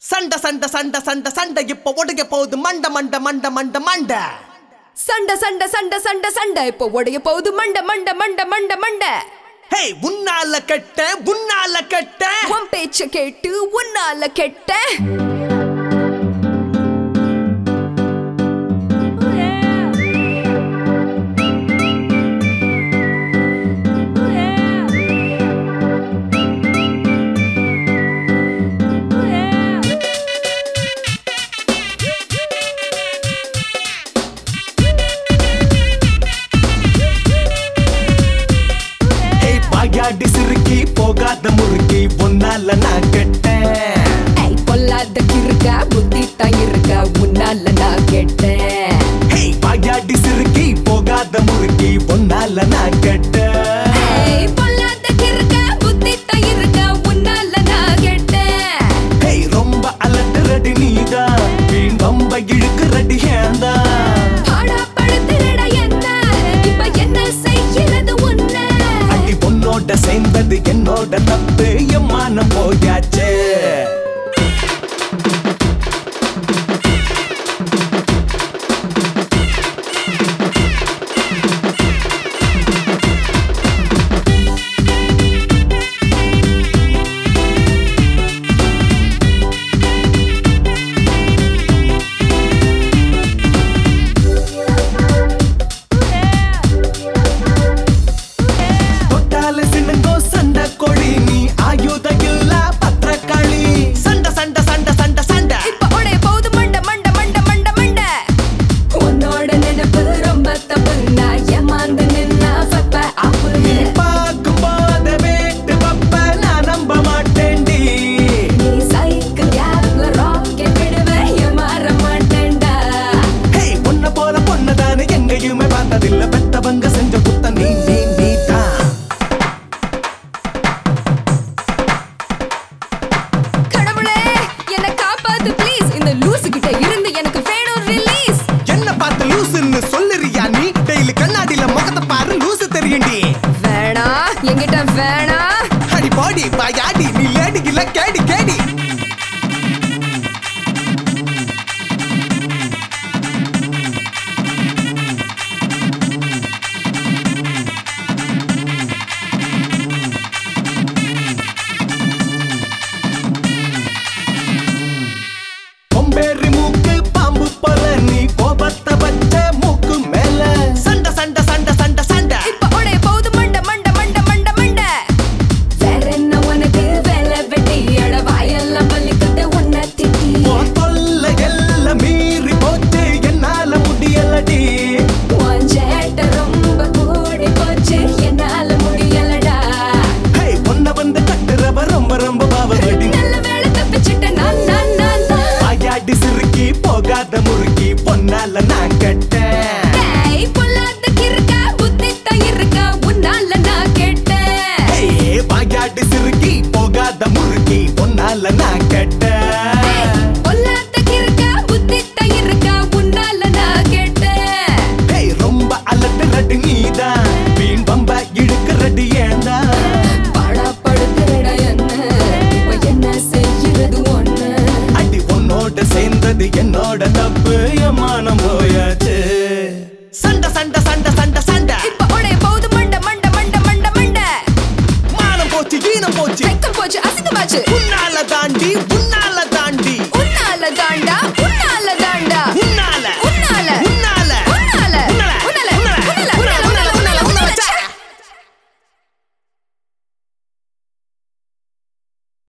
சண்டை சண்டை சண்டை சண்டை சண்டை இப்ப ஒடுங்க போகுது மண்ட மண்ட மண்ட மண்ட மண்ட சண்டை சண்டை சண்டை சண்டை சண்டை இப்போ உடைய போகுது மண்ட மண்ட மண்ட மண்ட மண்ட ஹே உன்னால கெட்ட உன்னால கெட்ட உன் பேச்ச கேட்டு உன்னால கெட்ட ஹே பாயாடி சிறுக்கி போகாத முறுக்கி உன்னால நான் கெட்டேன் ஏய், பொல்லாத கிறுக்க புத்தி தான் இருக்க உன்னால நான் கெட்டேன் ஹே பாயாடி சிறுக்கி போகாத முறுக்கி உன்னால நான் கெட்டேன் ஏய், பொல்லாத கிறுக்க புத்தி தான் இருக்க உன்னால நான் கெட்டேன் ஹே ரொம்ப அலட்டுறடி நீதான் வீண் பம்ப இழுக்குறடி ஏந்தா பாடா படுத்துறடா என்ன இப்ப என்ன செய்யறது உன்ன அடி பொண்ணோட சேர்ந்தது என்னோட தப்பு என் மானம் போயாச்சே தொட்டால சின்னங்கோ சண்டை கொடி நீ ஆயுத இல்ல பத்திரக்காளி சண்டை சண்டை சண்டை சண்டை சண்டை இப்ப உடைய போகுது மண்ட மண்ட மண்ட மண்ட மண்ட உன்னோட நினைப்பு ரொம்ப தப்பு நான் ஏமாந்து நின்னா பப்ப அப்பு பார்க்கும் போத வேட்டு பப்ப நான் நம்ப மாட்டேன்டி நீ சைக்கிள் கேப்ல ராக்கெட் விடுவே ஏமாற மாட்டேன்டா ஹே உன்ன போல பொண்ணதானே எங்கேயுமே பார்த்ததில்ல பெத்தவங்க செஞ்ச புத்த நீ நீ நீ தான் கடவுளே என்ன காப்பாத்து ப்ளீஸ் இந்த லூசு கிட்ட இருந்து எனக்கு வேணும் ரிலீஸ் என்ன பார்த்து லூசுன்னு சொல்லுறியா நீ டெய்லி கண்ணாடியில முகத்தை பாரு லூசு தெரியுண்டி வேணா என்கிட்ட வேணா அடி பாடி பாயாடி நீ லேடி இல்ல கேடி கேடி கொம்பேறி மூக்கு பாம்பு போல நீ கோபத்தை வச்ச மூக்கு மேல சண்டை சண்டை சண்டை சண்டை சண்டை இப்ப உடைய போகுது மண்ட மண்ட மண்ட மண்ட மண்ட வேற என்ன உனக்கு வேலை வெட்டி அட வாயெல்லாம் பள்ளிக்கிட்ட உன்னை திட்டி உன் தொல்லை எல்லாம் மீறி போச்சு என்னால முடியலடி உன் சேட்டை ரொம்ப கூடி போச்சு என்னால முடியலடா ஹே உன்னை வந்து கட்டுறவ ரொம்ப ரொம்ப பாவடி நல்ல வேலை தப்பிச்சிட்ட நான் நான் நான் தான் ஆயாடி சிறுக்கி போகாத முறுக்கி பொன்னால நான் கட்டேன் டேய், பொல்லாத கிறுக்கா, புத்தி தான் இருக்கா, உன்னால நான் கேட்டேன். ஹே பாயாடி சிறுக்கி போகாத முறுக்கி பொன்னால நான் கட்டேன் டேய், பொல்லாத கிறுக்கா, புத்தி தான் இருக்கா, உன்னால நான் கேட்டேன். ஹே ரொம்ப அலட்டுறடி நீதான் வீண் பம்ப இழுக்கிறடி ஏண்டா பாடா படுத்துறடா என்ன, இப்ப என்ன செய்யறது ஒண்ணு அடி உன்னோட சேர்ந்தது என்னோட தப்பு என் மானம் போயாச்சு